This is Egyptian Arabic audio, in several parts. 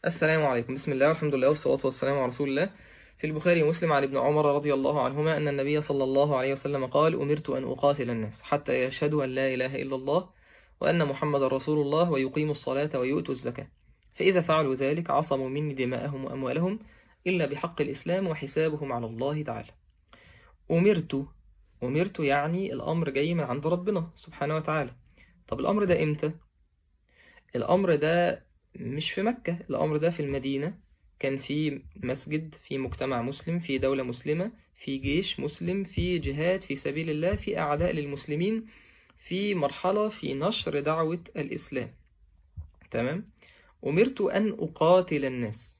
السلام عليكم بسم الله والحمد لله والصلاة والسلام على رسول الله في البخاري ومسلم عن ابن عمر رضي الله عنهما أن النبي صلى الله عليه وسلم قال أمرت أن أقاتل الناس حتى يشهدوا أن لا إله إلا الله وأن محمد رسول الله ويقيموا الصلاة ويؤتوا الزكاة فإذا فعلوا ذلك عصموا مني دماءهم وأموالهم إلا بحق الإسلام وحسابهم على الله تعالى أمرت أمرت يعني الأمر جاي من عند ربنا سبحانه وتعالى طب الأمر ده إمتى؟ الأمر ده مش في مكة الأمر ده في المدينة كان في مسجد في مجتمع مسلم في دولة مسلمة في جيش مسلم في جهاد في سبيل الله في أعداء للمسلمين في مرحلة في نشر دعوة الإسلام تمام أمرت أن أقاتل الناس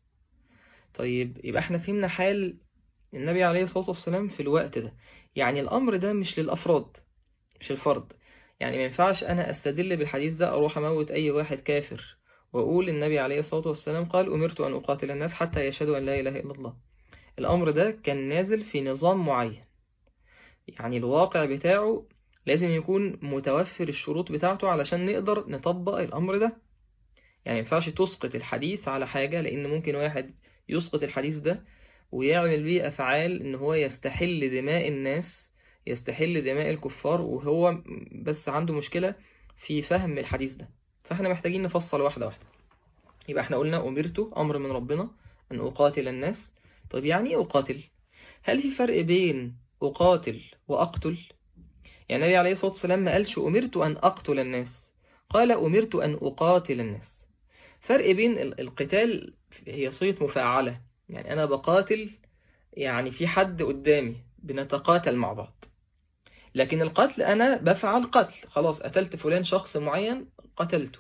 طيب يبقى احنا فهمنا حال النبي عليه الصلاة والسلام في الوقت ده يعني الأمر ده مش للأفراد مش الفرد يعني ما ينفعش أنا أستدل بالحديث ده أروح أموت أي واحد كافر وأقول النبي عليه الصلاة والسلام قال أمرت أن أقاتل الناس حتى يشهدوا أن لا إله إلا الله الأمر ده كان نازل في نظام معين يعني الواقع بتاعه لازم يكون متوفر الشروط بتاعته علشان نقدر نطبق الأمر ده يعني ينفعش تسقط الحديث على حاجة لأن ممكن واحد يسقط الحديث ده ويعمل بيه أفعال إن هو يستحل دماء الناس يستحل دماء الكفار وهو بس عنده مشكلة في فهم الحديث ده فاحنا محتاجين نفصل واحدة واحدة يبقى احنا قلنا أمرت أمر من ربنا أن أقاتل الناس طيب يعني ايه أقاتل هل في فرق بين أقاتل وأقتل يعني النبي عليه الصلاة والسلام ما قالش أمرت أن أقتل الناس قال أمرت أن أقاتل الناس فرق بين القتال هي صيغة مفاعلة يعني أنا بقاتل يعني في حد قدامي بنتقاتل مع بعض لكن القتل أنا بفعل قتل خلاص قتلت فلان شخص معين قتلته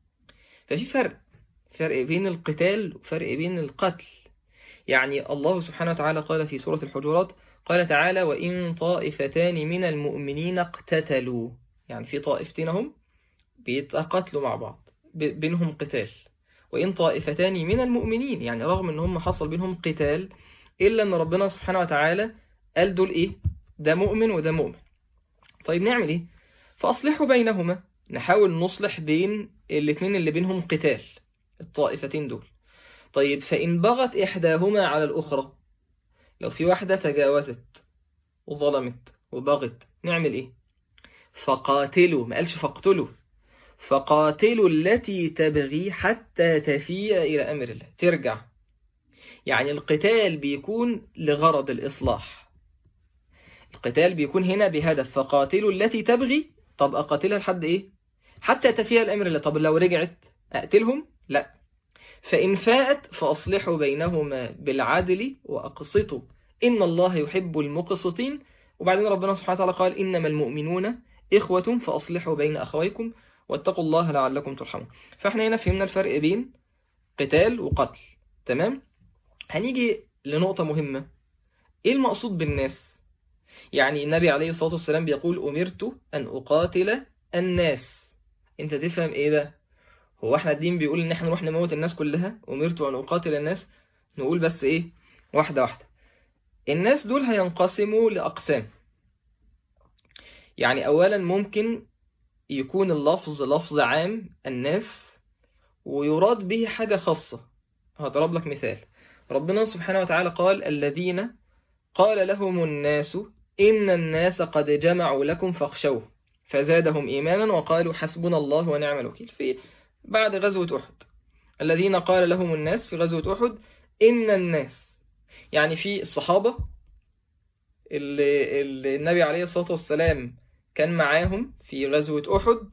ففي فرق فرق بين القتال وفرق بين القتل يعني الله سبحانه وتعالى قال في سورة الحجرات قال تعالى وإن طائفتان من المؤمنين اقتتلوا يعني في طائفتين هم بيتقاتلوا مع بعض بينهم قتال وإن طائفتان من المؤمنين يعني رغم ان هم حصل بينهم قتال إلا أن ربنا سبحانه وتعالى قال دول إيه ده مؤمن وده مؤمن طيب نعمل إيه فأصلحوا بينهما نحاول نصلح بين الاثنين اللي بينهم قتال الطائفتين دول طيب فإن بغت إحداهما على الأخرى لو في واحدة تجاوزت وظلمت وبغت نعمل إيه فقاتلوا ما قالش فاقتلوا فقاتلوا التي تبغي حتى تفيء إلى أمر الله ترجع يعني القتال بيكون لغرض الإصلاح القتال بيكون هنا بهدف فقاتلوا التي تبغي طب أقاتلها لحد إيه حتى تفيء الأمر الله طب لو رجعت أقتلهم لا فإن فاءت فأصلحوا بينهما بالعدل وأقسطوا إن الله يحب المقسطين وبعدين ربنا سبحانه وتعالى قال إنما المؤمنون إخوة فأصلحوا بين أخويكم واتقوا الله لعلكم ترحمون فاحنا هنا فهمنا الفرق بين قتال وقتل تمام هنيجي لنقطة مهمة ايه المقصود بالناس يعني النبي عليه الصلاة والسلام بيقول أمرت أن أقاتل الناس انت تفهم ايه ده هو احنا الدين بيقول ان احنا نروح نموت الناس كلها أمرت أن أقاتل الناس نقول بس ايه واحدة واحدة الناس دول هينقسموا لأقسام يعني أولا ممكن يكون اللفظ لفظ عام الناس ويراد به حاجة خاصة هضرب لك مثال ربنا سبحانه وتعالى قال الذين قال لهم الناس إن الناس قد جمعوا لكم فاخشوه فزادهم إيمانا وقالوا حسبنا الله ونعم الوكيل في بعد غزوة أحد الذين قال لهم الناس في غزوة أحد إن الناس يعني في الصحابة اللي, اللي النبي عليه الصلاة والسلام كان معاهم في غزوة أحد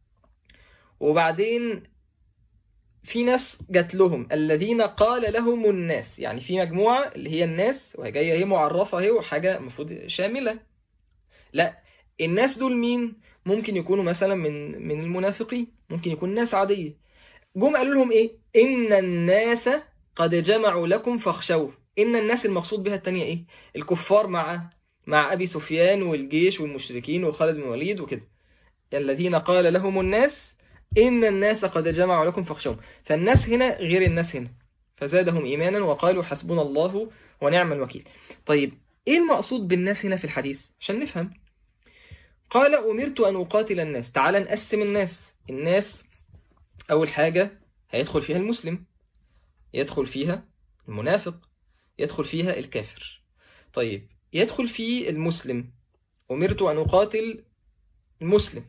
وبعدين في ناس جات لهم الذين قال لهم الناس يعني في مجموعة اللي هي الناس وهي جاية هي معرفة هي وحاجة المفروض شاملة لا الناس دول مين ممكن يكونوا مثلا من من المنافقين ممكن يكون ناس عادية جم قالوا لهم ايه ان الناس قد جمعوا لكم فاخشوه ان الناس المقصود بها التانية ايه الكفار مع مع ابي سفيان والجيش والمشركين وخالد بن الوليد وكده الذين قال لهم الناس إن الناس قد جمعوا لكم فاخشوهم فالناس هنا غير الناس هنا فزادهم إيمانا وقالوا حسبنا الله ونعم الوكيل طيب إيه المقصود بالناس هنا في الحديث عشان نفهم قال أمرت أن أقاتل الناس تعال نقسم الناس الناس أول حاجة هيدخل فيها المسلم يدخل فيها المنافق يدخل فيها الكافر طيب يدخل في المسلم أمرت أن أقاتل المسلم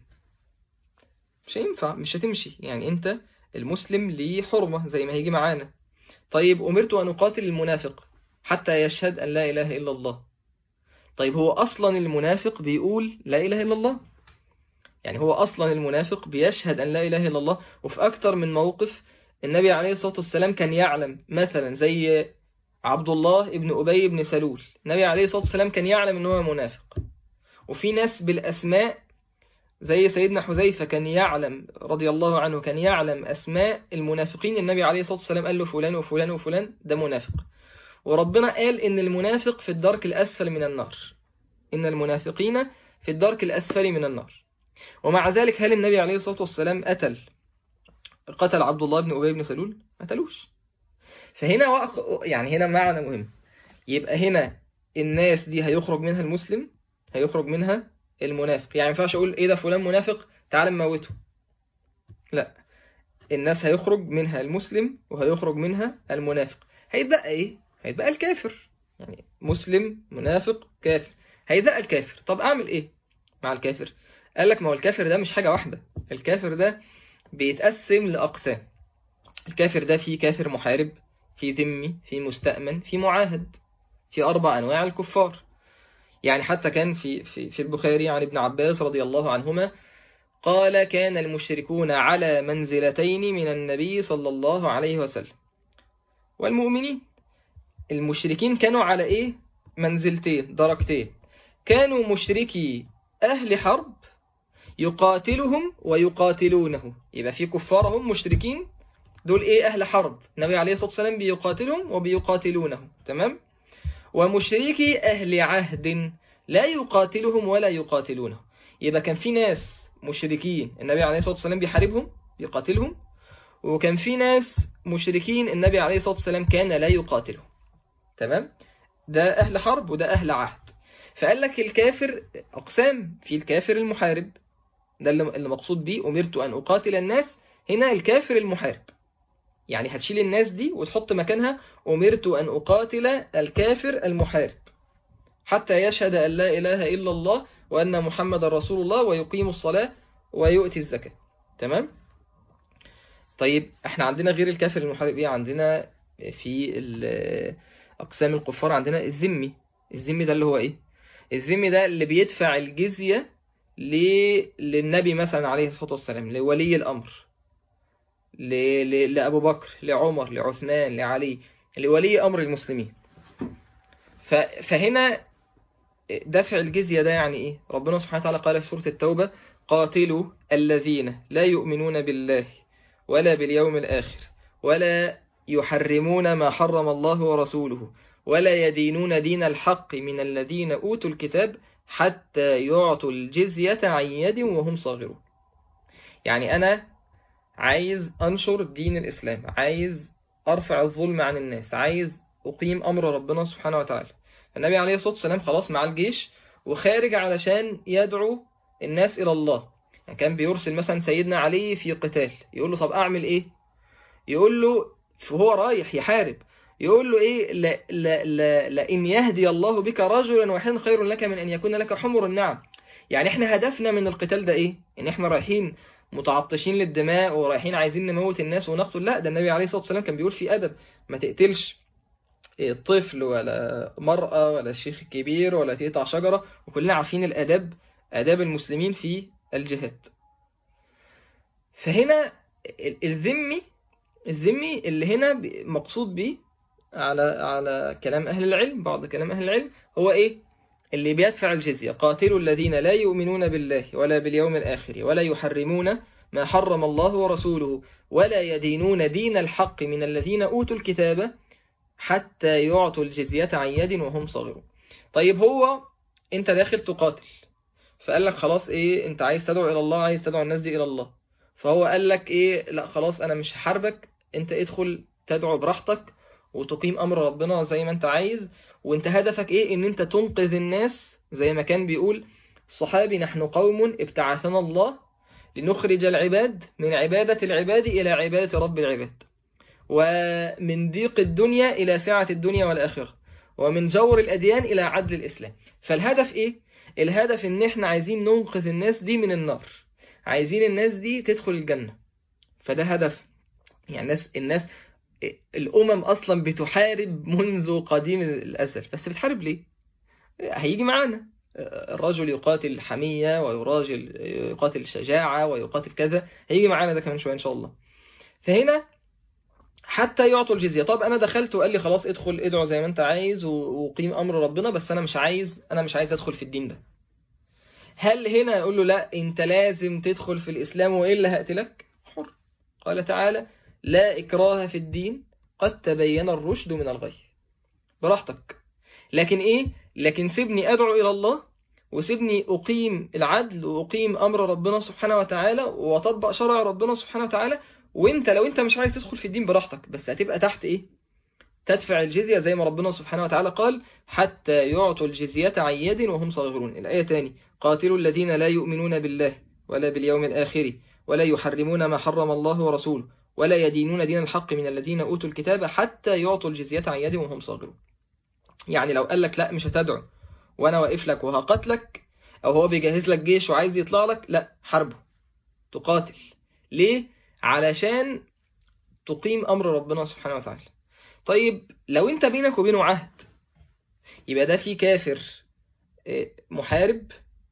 مش هينفع مش هتمشي يعني أنت المسلم ليه حرمة زي ما هيجي معانا طيب أمرت أن أقاتل المنافق حتى يشهد أن لا إله إلا الله طيب هو أصلا المنافق بيقول لا إله إلا الله يعني هو أصلا المنافق بيشهد أن لا إله إلا الله وفي أكثر من موقف النبي عليه الصلاة والسلام كان يعلم مثلا زي عبد الله ابن أبي بن سلول النبي عليه الصلاة والسلام كان يعلم أنه منافق وفي ناس بالأسماء زي سيدنا حذيفة كان يعلم رضي الله عنه كان يعلم أسماء المنافقين النبي عليه الصلاة والسلام قال له فلان وفلان وفلان ده منافق وربنا قال إن المنافق في الدرك الأسفل من النار إن المنافقين في الدرك الأسفل من النار ومع ذلك هل النبي عليه الصلاة والسلام قتل قتل عبد الله بن أبي بن سلول ما قتلوش فهنا وق... يعني هنا معنى مهم يبقى هنا الناس دي هيخرج منها المسلم هيخرج منها المنافق يعني ما ينفعش اقول ايه ده فلان منافق تعال نموته لا الناس هيخرج منها المسلم وهيخرج منها المنافق هيتبقى ايه هيتبقى الكافر يعني مسلم منافق كافر هيتبقى الكافر طب اعمل ايه مع الكافر قال لك ما هو الكافر ده مش حاجة واحدة الكافر ده بيتقسم لأقسام الكافر ده فيه كافر محارب في ذمي في مستأمن في معاهد في أربع أنواع الكفار يعني حتى كان في, في, في البخاري عن ابن عباس رضي الله عنهما قال كان المشركون على منزلتين من النبي صلى الله عليه وسلم والمؤمنين المشركين كانوا على ايه منزلتين درجتين كانوا مشركي أهل حرب يقاتلهم ويقاتلونه يبقى في كفارهم مشركين دول ايه اهل حرب النبي عليه الصلاة والسلام بيقاتلهم وبيقاتلونه تمام ومشركي اهل عهد لا يقاتلهم ولا يقاتلونه يبقى كان في ناس مشركين النبي عليه الصلاة والسلام بيحاربهم يقاتلهم وكان في ناس مشركين النبي عليه الصلاة والسلام كان لا يقاتلهم تمام ده أهل حرب وده أهل عهد فقال لك الكافر أقسام في الكافر المحارب ده اللي مقصود بيه أمرت أن أقاتل الناس هنا الكافر المحارب يعني هتشيل الناس دي وتحط مكانها أمرت أن أقاتل الكافر المحارب حتى يشهد أن لا إله إلا الله وأن محمد رسول الله ويقيم الصلاة ويؤتي الزكاة تمام؟ طيب احنا عندنا غير الكافر المحارب ايه عندنا في أقسام الكفار عندنا الذمي الذمي ده اللي هو ايه الذمي ده اللي بيدفع الجزية للنبي مثلا عليه الصلاة والسلام لولي الأمر لأبو بكر لعمر لعثمان لعلي لولي أمر المسلمين فهنا دفع الجزية ده يعني إيه ربنا سبحانه وتعالى قال في سورة التوبة قاتلوا الذين لا يؤمنون بالله ولا باليوم الآخر ولا يحرمون ما حرم الله ورسوله ولا يدينون دين الحق من الذين أوتوا الكتاب حتى يعطوا الجزية عن يد وهم صاغرون يعني أنا عايز أنشر دين الإسلام عايز أرفع الظلم عن الناس عايز أقيم أمر ربنا سبحانه وتعالى النبي عليه الصلاة والسلام خلاص مع الجيش وخارج علشان يدعو الناس إلى الله يعني كان بيرسل مثلا سيدنا علي في قتال يقول له طب أعمل إيه يقول له فهو رايح يحارب يقول له إيه لا لا لا لإن يهدي الله بك رجلا واحدا خير لك من أن يكون لك حمر النعم يعني احنا هدفنا من القتال ده إيه إن احنا رايحين متعطشين للدماء ورايحين عايزين نموت الناس ونقتل لا ده النبي عليه الصلاة والسلام كان بيقول في أدب ما تقتلش طفل ولا مرأة ولا شيخ كبير ولا تقطع شجرة وكلنا عارفين الأدب أداب المسلمين في الجهاد فهنا الذمي الذمي اللي هنا مقصود به على على كلام أهل العلم بعض كلام أهل العلم هو إيه اللي بيدفع الجزية قاتلوا الذين لا يؤمنون بالله ولا باليوم الآخر ولا يحرمون ما حرم الله ورسوله ولا يدينون دين الحق من الذين أوتوا الكتاب حتى يعطوا الجزية عن يد وهم صغيرون طيب هو انت داخل تقاتل فقال لك خلاص ايه انت عايز تدعو الى الله عايز تدعو الناس دي الى الله فهو قال لك ايه لا خلاص انا مش هحاربك انت ادخل تدعو براحتك وتقيم امر ربنا زي ما انت عايز وانت هدفك ايه ان انت تنقذ الناس زي ما كان بيقول الصحابي نحن قوم ابتعثنا الله لنخرج العباد من عبادة العباد إلى عبادة رب العباد ومن ضيق الدنيا إلى سعة الدنيا والآخرة ومن جور الأديان إلى عدل الإسلام فالهدف إيه؟ الهدف إن إحنا عايزين ننقذ الناس دي من النار عايزين الناس دي تدخل الجنة فده هدف يعني الناس الناس الأمم أصلا بتحارب منذ قديم الأزل بس بتحارب ليه؟ هيجي معانا الرجل يقاتل الحمية ويراجل يقاتل الشجاعة ويقاتل كذا هيجي معانا ده كمان شوية إن شاء الله فهنا حتى يعطوا الجزية طب أنا دخلت وقال لي خلاص ادخل ادعو زي ما أنت عايز وقيم أمر ربنا بس أنا مش عايز أنا مش عايز أدخل في الدين ده هل هنا أقول له لا أنت لازم تدخل في الإسلام وإلا هقتلك حر قال تعالى لا إكراه في الدين قد تبين الرشد من الغي براحتك لكن إيه لكن سيبني أدعو إلى الله وسيبني أقيم العدل وأقيم أمر ربنا سبحانه وتعالى وأطبق شرع ربنا سبحانه وتعالى وانت لو انت مش عايز تدخل في الدين براحتك بس هتبقى تحت ايه تدفع الجزية زي ما ربنا سبحانه وتعالى قال حتى يعطوا الجزية عن يد وهم صاغرون الآية تاني قاتلوا الذين لا يؤمنون بالله ولا باليوم الآخر ولا يحرمون ما حرم الله ورسوله ولا يدينون دين الحق من الذين أوتوا الكتاب حتى يعطوا الجزية عن يد وهم صاغرون يعني لو قال لك لا مش هتدعو وانا واقف لك وهقتلك او هو بيجهز لك جيش وعايز يطلع لك لا حربه تقاتل ليه علشان تقيم امر ربنا سبحانه وتعالى طيب لو انت بينك وبينه عهد يبقى ده في كافر محارب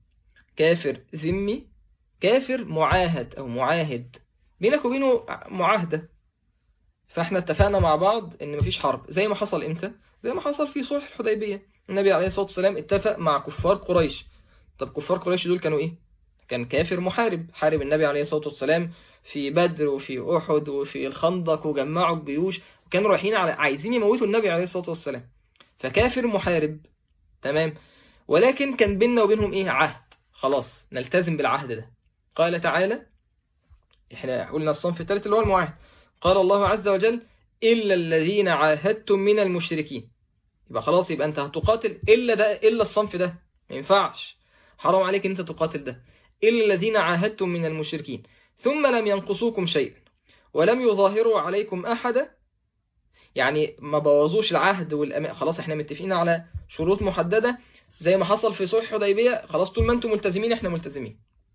كافر ذمي كافر معاهد او معاهد بينك وبينه معاهدة فاحنا اتفقنا مع بعض ان مفيش حرب زي ما حصل امتى زي ما حصل في صلح الحديبية النبي عليه الصلاة والسلام اتفق مع كفار قريش طب كفار قريش دول كانوا ايه كان كافر محارب حارب النبي عليه الصلاة والسلام في بدر وفي أحد وفي الخندق وجمعوا الجيوش وكانوا رايحين على عايزين يموتوا النبي عليه الصلاة والسلام فكافر محارب تمام ولكن كان بيننا وبينهم ايه عهد خلاص نلتزم بالعهد ده قال تعالى احنا قلنا الصنف الثالث اللي هو المعاهد قال الله عز وجل إلا الذين عاهدتم من المشركين يبقى خلاص يبقى أنت هتقاتل إلا ده إلا الصنف ده ما ينفعش حرام عليك أنت تقاتل ده إلا الذين عاهدتم من المشركين ثم لم ينقصوكم شيئا ولم يظاهروا عليكم أحدا يعني ما بوظوش العهد والأمان خلاص احنا متفقين على شروط محددة زي ما حصل في صلح حديبية خلاص طول ما انتم ملتزمين احنا ملتزمين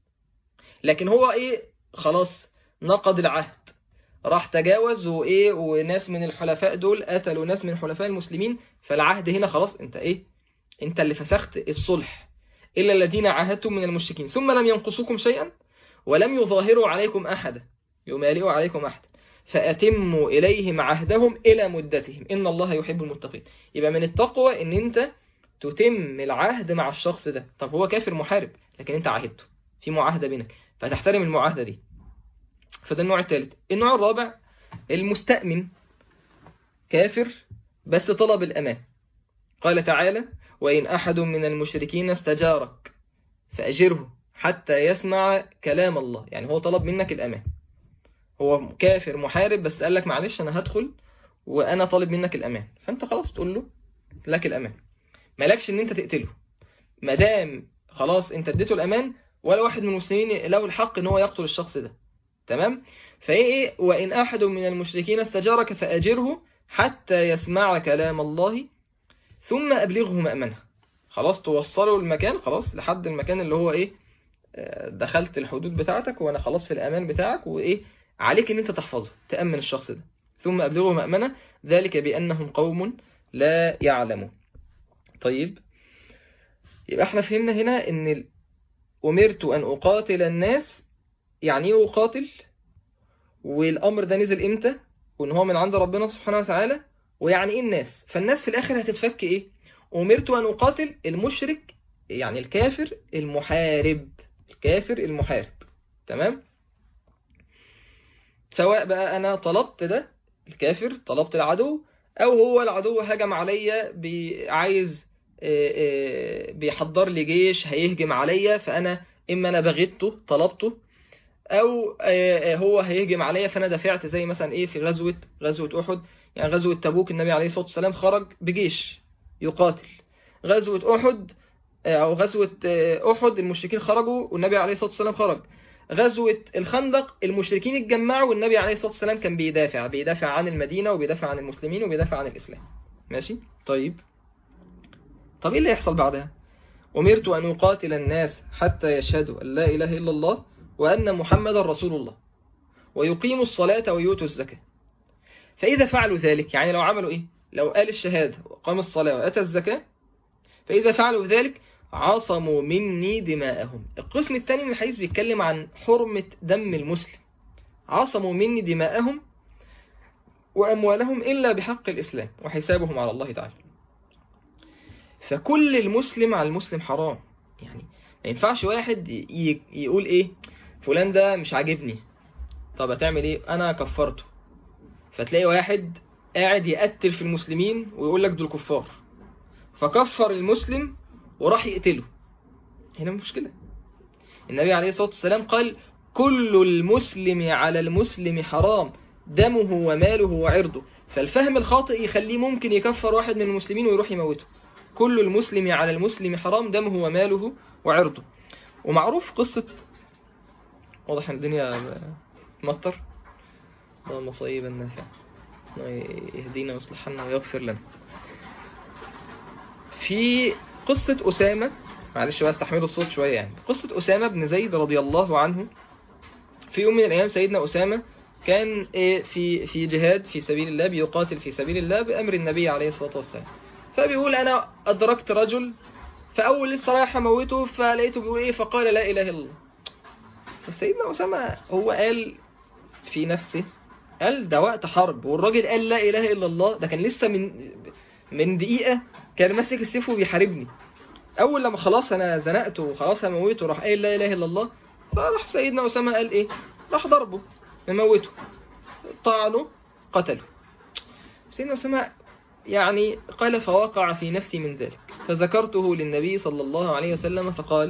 لكن هو ايه خلاص نقض العهد راح تجاوز وايه وناس من الحلفاء دول قتلوا ناس من حلفاء المسلمين فالعهد هنا خلاص انت ايه انت اللي فسخت الصلح إلا الذين عاهدتم من المشركين ثم لم ينقصوكم شيئا ولم يظاهروا عليكم أحدا يمالئوا عليكم أحدا فأتموا إليهم عهدهم إلى مدتهم إن الله يحب المتقين يبقى من التقوى إن أنت تتم العهد مع الشخص ده طب هو كافر محارب لكن أنت عاهدته في معاهدة بينك فتحترم المعاهدة دي فده النوع الثالث النوع الرابع المستأمن كافر بس طلب الأمان قال تعالى وإن أحد من المشركين استجارك فأجره حتى يسمع كلام الله يعني هو طلب منك الأمان هو كافر محارب بس قال لك معلش أنا هدخل وأنا طالب منك الأمان فأنت خلاص تقول له لك الأمان مالكش أن أنت تقتله مدام خلاص أنت اديته الأمان ولا واحد من المسلمين له الحق أن هو يقتل الشخص ده تمام فإيه وإن أحد من المشركين استجارك فأجره حتى يسمع كلام الله ثم أبلغه مأمنه خلاص توصله المكان خلاص لحد المكان اللي هو إيه دخلت الحدود بتاعتك وأنا خلاص في الأمان بتاعك وإيه عليك ان انت تحفظه تأمن الشخص ده ثم أبلغه مأمنة ذلك بأنهم قوم لا يعلمون طيب يبقى احنا فهمنا هنا ان أمرت أن أقاتل الناس يعني ايه أقاتل والأمر ده نزل إمتى وإن هو من عند ربنا سبحانه وتعالى ويعني إيه الناس فالناس في الآخر هتتفك إيه أمرت أن أقاتل المشرك يعني الكافر المحارب الكافر المحارب تمام سواء بقى أنا طلبت ده الكافر طلبت العدو أو هو العدو هجم عليا عايز بيحضر لي جيش هيهجم عليا فأنا إما أنا بغيته طلبته أو هو هيهجم عليا فأنا دفعت زي مثلا إيه في غزوة غزوة أحد يعني غزوة تبوك النبي عليه الصلاة والسلام خرج بجيش يقاتل غزوة أحد أو غزوة أحد المشركين خرجوا والنبي عليه الصلاة والسلام خرج غزوة الخندق المشركين اتجمعوا والنبي عليه الصلاة والسلام كان بيدافع بيدافع عن المدينة وبيدافع عن المسلمين وبيدافع عن الإسلام ماشي طيب طب ايه اللي يحصل بعدها أمرت أن أقاتل الناس حتى يشهدوا أن لا إله إلا الله وأن محمد رسول الله ويقيموا الصلاة ويؤتوا الزكاة فإذا فعلوا ذلك يعني لو عملوا إيه لو قال الشهادة وقام الصلاة وأتى الزكاة فإذا فعلوا ذلك عصموا مني دماءهم القسم الثاني من الحديث بيتكلم عن حرمة دم المسلم عصموا مني دماءهم وأموالهم إلا بحق الإسلام وحسابهم على الله تعالى فكل المسلم على المسلم حرام يعني ما ينفعش واحد ي- يقول ايه فلان ده مش عاجبني طب هتعمل ايه انا كفرته فتلاقي واحد قاعد يقتل في المسلمين ويقول لك دول كفار فكفر المسلم وراح يقتله هنا مشكلة النبي عليه الصلاة والسلام قال كل المسلم على المسلم حرام دمه وماله وعرضه فالفهم الخاطئ يخليه ممكن يكفر واحد من المسلمين ويروح يموته كل المسلم على المسلم حرام دمه وماله وعرضه ومعروف قصة واضح ان الدنيا مطر مصيب النافع الله يهدينا ويصلح لنا ويغفر لنا في قصة أسامة معلش بقى استحملوا الصوت شوية يعني قصة أسامة بن زيد رضي الله عنه في يوم من الأيام سيدنا أسامة كان إيه في في جهاد في سبيل الله بيقاتل في سبيل الله بأمر النبي عليه الصلاة والسلام فبيقول أنا أدركت رجل فأول لسه رايح أموته فلقيته بيقول إيه فقال لا إله إلا الله فسيدنا أسامة هو قال في نفسه قال ده وقت حرب والراجل قال لا إله إلا الله ده كان لسه من من دقيقة كان ماسك السيف وبيحاربني أول لما خلاص أنا زنقته وخلاص هموته راح قايل لا إله إلا الله فراح سيدنا أسامة قال إيه راح ضربه مموته طعنه قتله سيدنا أسامة يعني قال فوقع في نفسي من ذلك فذكرته للنبي صلى الله عليه وسلم فقال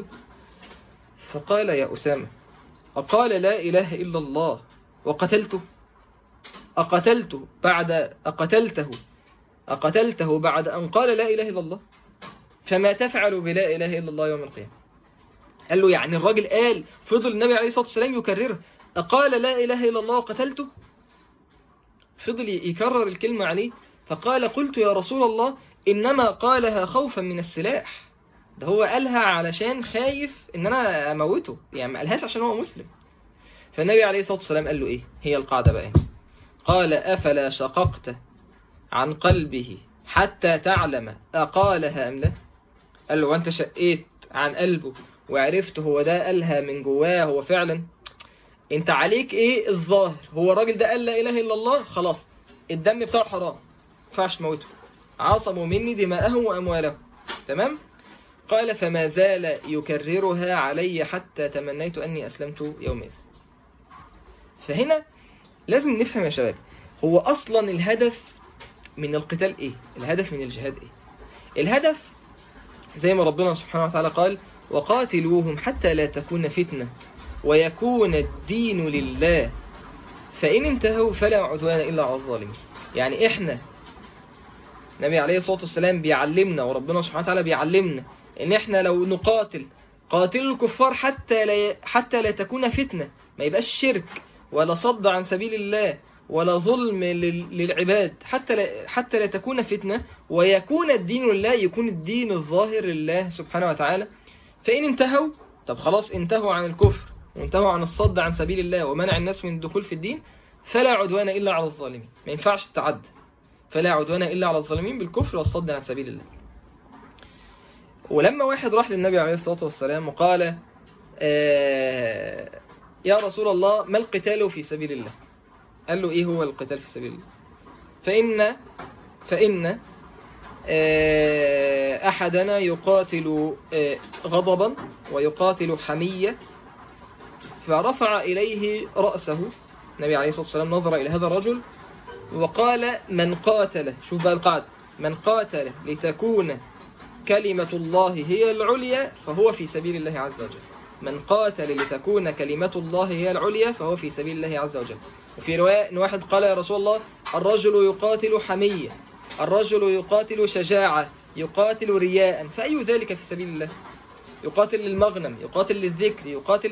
فقال يا أسامة أقال لا إله إلا الله وقتلته أقتلته بعد أقتلته أقتلته بعد أن قال لا إله إلا الله فما تفعل بلا إله إلا الله يوم القيامة قال له يعني الراجل قال فضل النبي عليه الصلاة والسلام يكررها أقال لا إله إلا الله وقتلته فضل يكرر الكلمة عليه فقال قلت يا رسول الله إنما قالها خوفا من السلاح ده هو قالها علشان خايف إن أنا أموته يعني ما قالهاش عشان هو مسلم فالنبي عليه الصلاة والسلام قال له إيه هي القاعدة بقى قال أفلا شققت عن قلبه حتى تعلم أقالها أم لا قال له وأنت شقيت عن قلبه وعرفت هو ده قالها من جواه هو فعلا انت عليك ايه الظاهر هو الراجل ده قال لا اله الا الله خلاص الدم بتاعه حرام ما ينفعش تموته عصموا مني دماءهم واموالهم تمام قال فما زال يكررها علي حتى تمنيت اني اسلمت يومئذ فهنا لازم نفهم يا شباب هو اصلا الهدف من القتال ايه الهدف من الجهاد ايه الهدف زي ما ربنا سبحانه وتعالى قال وقاتلوهم حتى لا تكون فتنة ويكون الدين لله فإن انتهوا فلا عدوان إلا على الظالمين يعني إحنا النبي عليه الصلاة والسلام بيعلمنا وربنا سبحانه وتعالى بيعلمنا إن إحنا لو نقاتل قاتلوا الكفار حتى لا حتى لا تكون فتنة ما يبقاش شرك ولا صد عن سبيل الله ولا ظلم لل- للعباد حتى لا حتى لا تكون فتنة ويكون الدين لله يكون الدين الظاهر لله سبحانه وتعالى فإن انتهوا طب خلاص انتهوا عن الكفر وانتهوا عن الصد عن سبيل الله ومنع الناس من الدخول في الدين فلا عدوان إلا على الظالمين ما ينفعش التعدي فلا عدوان إلا على الظالمين بالكفر والصد عن سبيل الله ولما واحد راح للنبي عليه الصلاة والسلام وقال آه يا رسول الله ما القتال في سبيل الله قال له إيه هو القتال في سبيل الله فإن فإن آه، أحدنا يقاتل آه، غضبا ويقاتل حمية فرفع إليه رأسه النبي عليه الصلاة والسلام نظر إلى هذا الرجل وقال من قاتل شوف بقى القاعدة من قاتل لتكون كلمة الله هي العليا فهو في سبيل الله عز وجل من قاتل لتكون كلمة الله هي العليا فهو في سبيل الله عز وجل وفي رواية إن واحد قال يا رسول الله الرجل يقاتل حمية الرجل يقاتل شجاعة يقاتل رياء فأي ذلك في سبيل الله يقاتل للمغنم يقاتل للذكر يقاتل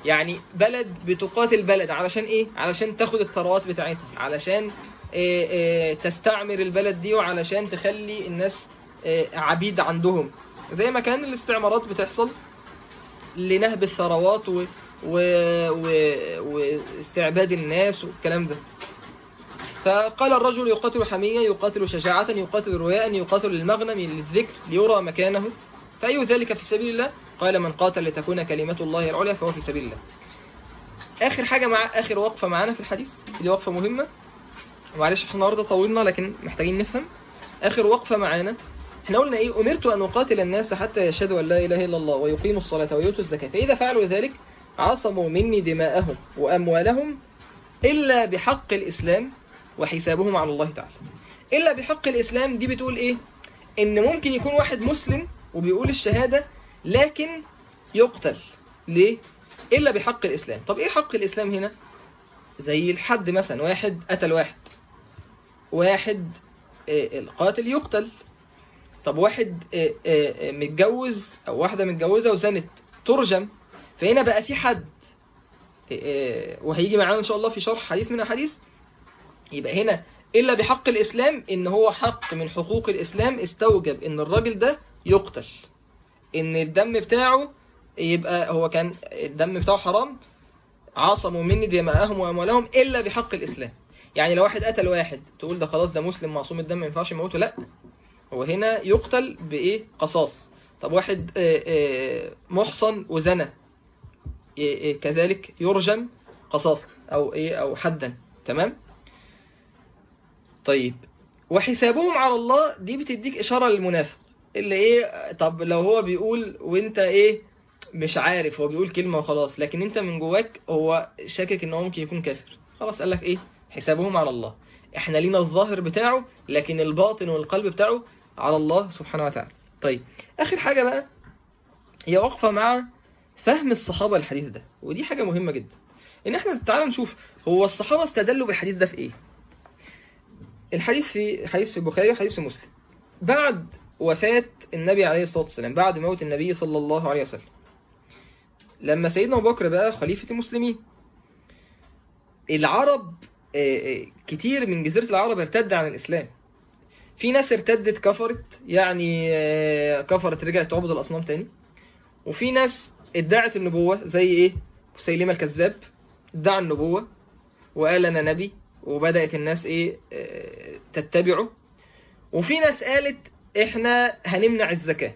يعني بلد بتقاتل بلد علشان ايه علشان تاخد الثروات بتاعتها علشان إيه إيه تستعمر البلد دي وعلشان تخلي الناس إيه عبيد عندهم زي ما كان الاستعمارات بتحصل لنهب الثروات و... و... و... واستعباد الناس والكلام ده فقال الرجل يقاتل حمية يقاتل شجاعة يقاتل رياء يقاتل للمغنم للذكر ليرى مكانه فأي ذلك في سبيل الله قال من قاتل لتكون كلمة الله العليا فهو في سبيل الله آخر حاجة مع آخر وقفة معانا في الحديث دي وقفة مهمة معلش احنا النهارده طولنا لكن محتاجين نفهم آخر وقفة معانا احنا قلنا ايه أمرت أن أقاتل الناس حتى يشهدوا أن لا إله إلا الله ويقيموا الصلاة ويؤتوا الزكاة فإذا فعلوا ذلك عصموا مني دماءهم وأموالهم إلا بحق الإسلام وحسابهم على الله تعالى إلا بحق الإسلام دي بتقول إيه إن ممكن يكون واحد مسلم وبيقول الشهادة لكن يقتل ليه إلا بحق الإسلام طب إيه حق الإسلام هنا زي الحد مثلا واحد قتل واحد واحد آه، القاتل يقتل طب واحد آه، آه، آه، متجوز أو واحدة متجوزة وزنت ترجم فهنا بقى في حد آه، آه، وهيجي معانا إن شاء الله في شرح حديث من الحديث يبقى هنا إلا بحق الإسلام إن هو حق من حقوق الإسلام استوجب إن الراجل ده يقتل إن الدم بتاعه يبقى هو كان الدم بتاعه حرام عصموا مني دماءهم وأموالهم إلا بحق الإسلام يعني لو واحد قتل واحد تقول ده خلاص ده مسلم معصوم الدم ما ينفعش يموته لا هو هنا يقتل بإيه قصاص طب واحد آه، آه، محصن وزنى إيه- إيه كذلك يرجم قصاص أو إيه أو حدا تمام طيب وحسابهم على الله دي بتديك إشارة للمنافق اللي إيه طب لو هو بيقول وإنت إيه مش عارف هو بيقول كلمة وخلاص لكن أنت من جواك هو شاكك إن هو ممكن يكون كافر خلاص قال لك إيه حسابهم على الله إحنا لينا الظاهر بتاعه لكن الباطن والقلب بتاعه على الله سبحانه وتعالى طيب آخر حاجة بقى هي واقفة مع فهم الصحابة الحديث ده ودي حاجة مهمة جدا إن إحنا تعالى نشوف هو الصحابة استدلوا بالحديث ده في إيه الحديث في حديث في البخاري وحديث في مسلم بعد وفاة النبي عليه الصلاة والسلام بعد موت النبي صلى الله عليه وسلم لما سيدنا أبو بكر بقى خليفة المسلمين العرب آه، آه، كتير من جزيرة العرب ارتد عن الإسلام في ناس ارتدت كفرت يعني آه، كفرت رجعت تعبد الأصنام تاني وفي ناس ادعت النبوة زي ايه مسيلمة الكذاب ادعى النبوة وقال انا نبي وبدأت الناس ايه آه، تتبعه وفي ناس قالت احنا هنمنع الزكاة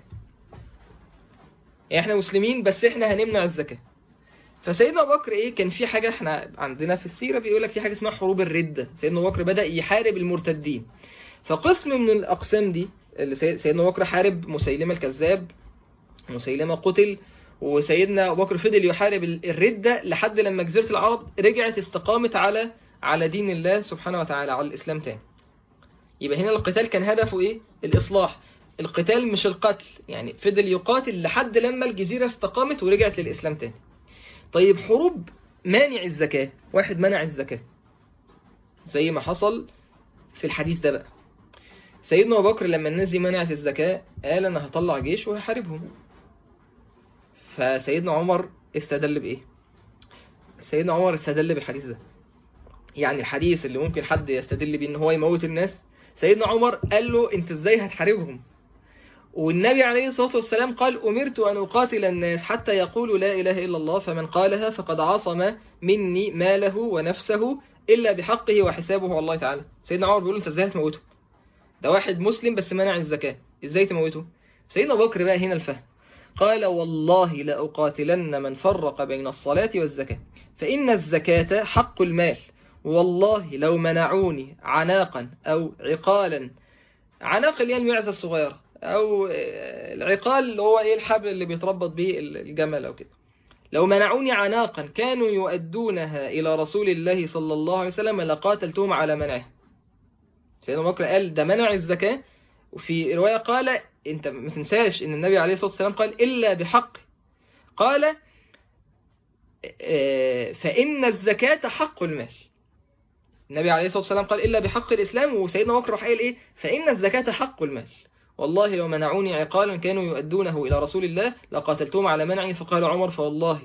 احنا مسلمين بس احنا هنمنع الزكاة فسيدنا ابو بكر ايه كان في حاجة احنا عندنا في السيرة بيقول لك في حاجة اسمها حروب الردة سيدنا ابو بكر بدأ يحارب المرتدين فقسم من الاقسام دي اللي سي- سيدنا ابو بكر حارب مسيلمة الكذاب مسيلمة قتل وسيدنا أبو بكر فضل يحارب ال- الردة لحد لما جزيرة العرب رجعت استقامت على على دين الله سبحانه وتعالى على الإسلام تاني يبقى هنا القتال كان هدفه إيه؟ الإصلاح القتال مش القتل يعني فضل يقاتل لحد لما الجزيرة استقامت ورجعت للإسلام تاني طيب حروب مانع الزكاة واحد منع الزكاة زي ما حصل في الحديث ده بقى سيدنا أبو بكر لما الناس دي منعت الزكاة قال أنا هطلع جيش وهحاربهم فسيدنا عمر استدل بإيه؟ سيدنا عمر استدل بالحديث ده يعني الحديث اللي ممكن حد يستدل بيه ان هو يموت الناس سيدنا عمر قال له انت ازاي هتحاربهم والنبي عليه الصلاة والسلام قال أمرت أن أقاتل الناس حتى يقولوا لا إله إلا الله فمن قالها فقد عصم مني ماله ونفسه إلا بحقه وحسابه على الله تعالى سيدنا عمر بيقول له انت ازاي هتموته ده واحد مسلم بس منع الزكاة ازاي تموته سيدنا أبو بكر بقى هنا الفهم قال والله لأقاتلن من فرق بين الصلاة والزكاة فإن الزكاة حق المال والله لو منعوني عناقا أو عقالا عناق اللي هي المعزة الصغيرة أو آه، العقال اللي هو إيه الحبل اللي بيتربط به الجمل أو كده لو منعوني عناقا كانوا يؤدونها إلى رسول الله صلى الله عليه وسلم لقاتلتهم على منعها سيدنا أبو بكر قال ده منع الزكاة وفي رواية قال انت ما تنساش ان النبي عليه الصلاة والسلام قال إلا بحق قال آه، فإن الزكاة حق المال النبي عليه الصلاة والسلام قال إلا بحق الإسلام وسيدنا بكر راح قال إيه فإن الزكاة حق المال والله لو منعوني عقالا كانوا يؤدونه إلى رسول الله لقاتلتهم على منعي فقال عمر فوالله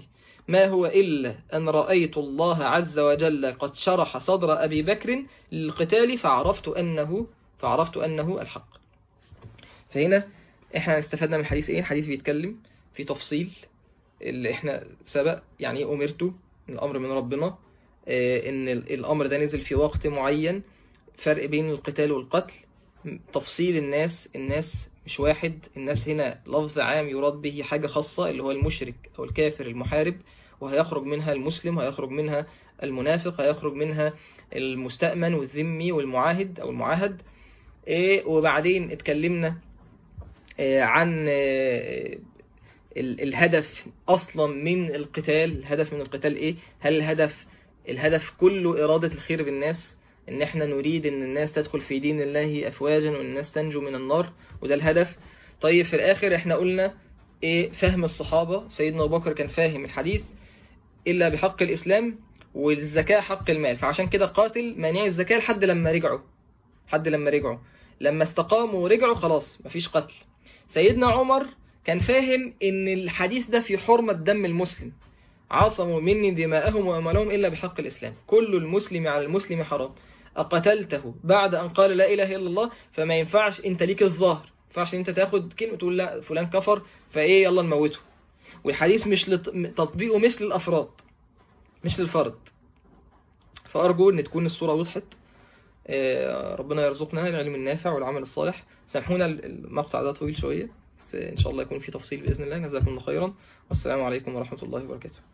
ما هو إلا أن رأيت الله عز وجل قد شرح صدر أبي بكر للقتال فعرفت أنه فعرفت أنه الحق فهنا احنا استفدنا من الحديث ايه الحديث بيتكلم في تفصيل اللي احنا سبق يعني ايه امرته الامر من ربنا اه ان الامر ده نزل في وقت معين فرق بين القتال والقتل تفصيل الناس الناس مش واحد الناس هنا لفظ عام يراد به حاجة خاصة اللي هو المشرك أو الكافر المحارب وهيخرج منها المسلم وهيخرج منها المنافق هيخرج منها المستأمن والذمي والمعاهد أو المعاهد إيه وبعدين اتكلمنا إيه عن إيه الهدف أصلا من القتال الهدف من القتال إيه هل الهدف الهدف كله إرادة الخير بالناس ان احنا نريد ان الناس تدخل في دين الله افواجا وان الناس تنجو من النار وده الهدف طيب في الاخر احنا قلنا ايه فهم الصحابة سيدنا ابو بكر كان فاهم الحديث الا بحق الاسلام والزكاة حق المال فعشان كده قاتل مانع الزكاة لحد لما رجعوا لحد لما رجعوا لما استقاموا ورجعوا خلاص مفيش قتل سيدنا عمر كان فاهم ان الحديث ده في حرمة دم المسلم عصموا مني دماءهم وأموالهم إلا بحق الإسلام كل المسلم على المسلم حرام أقتلته بعد أن قال لا إله إلا الله فما ينفعش أنت ليك الظاهر ما ينفعش أنت تاخد كلمة تقول لا فلان كفر فإيه يلا نموته والحديث مش لت... تطبيقه مش للأفراد مش للفرد فأرجو أن تكون الصورة وضحت ربنا يرزقنا العلم النافع والعمل الصالح سامحونا المقطع ده طويل شوية بس إن شاء الله يكون في تفصيل بإذن الله جزاكم الله خيرا والسلام عليكم ورحمة الله وبركاته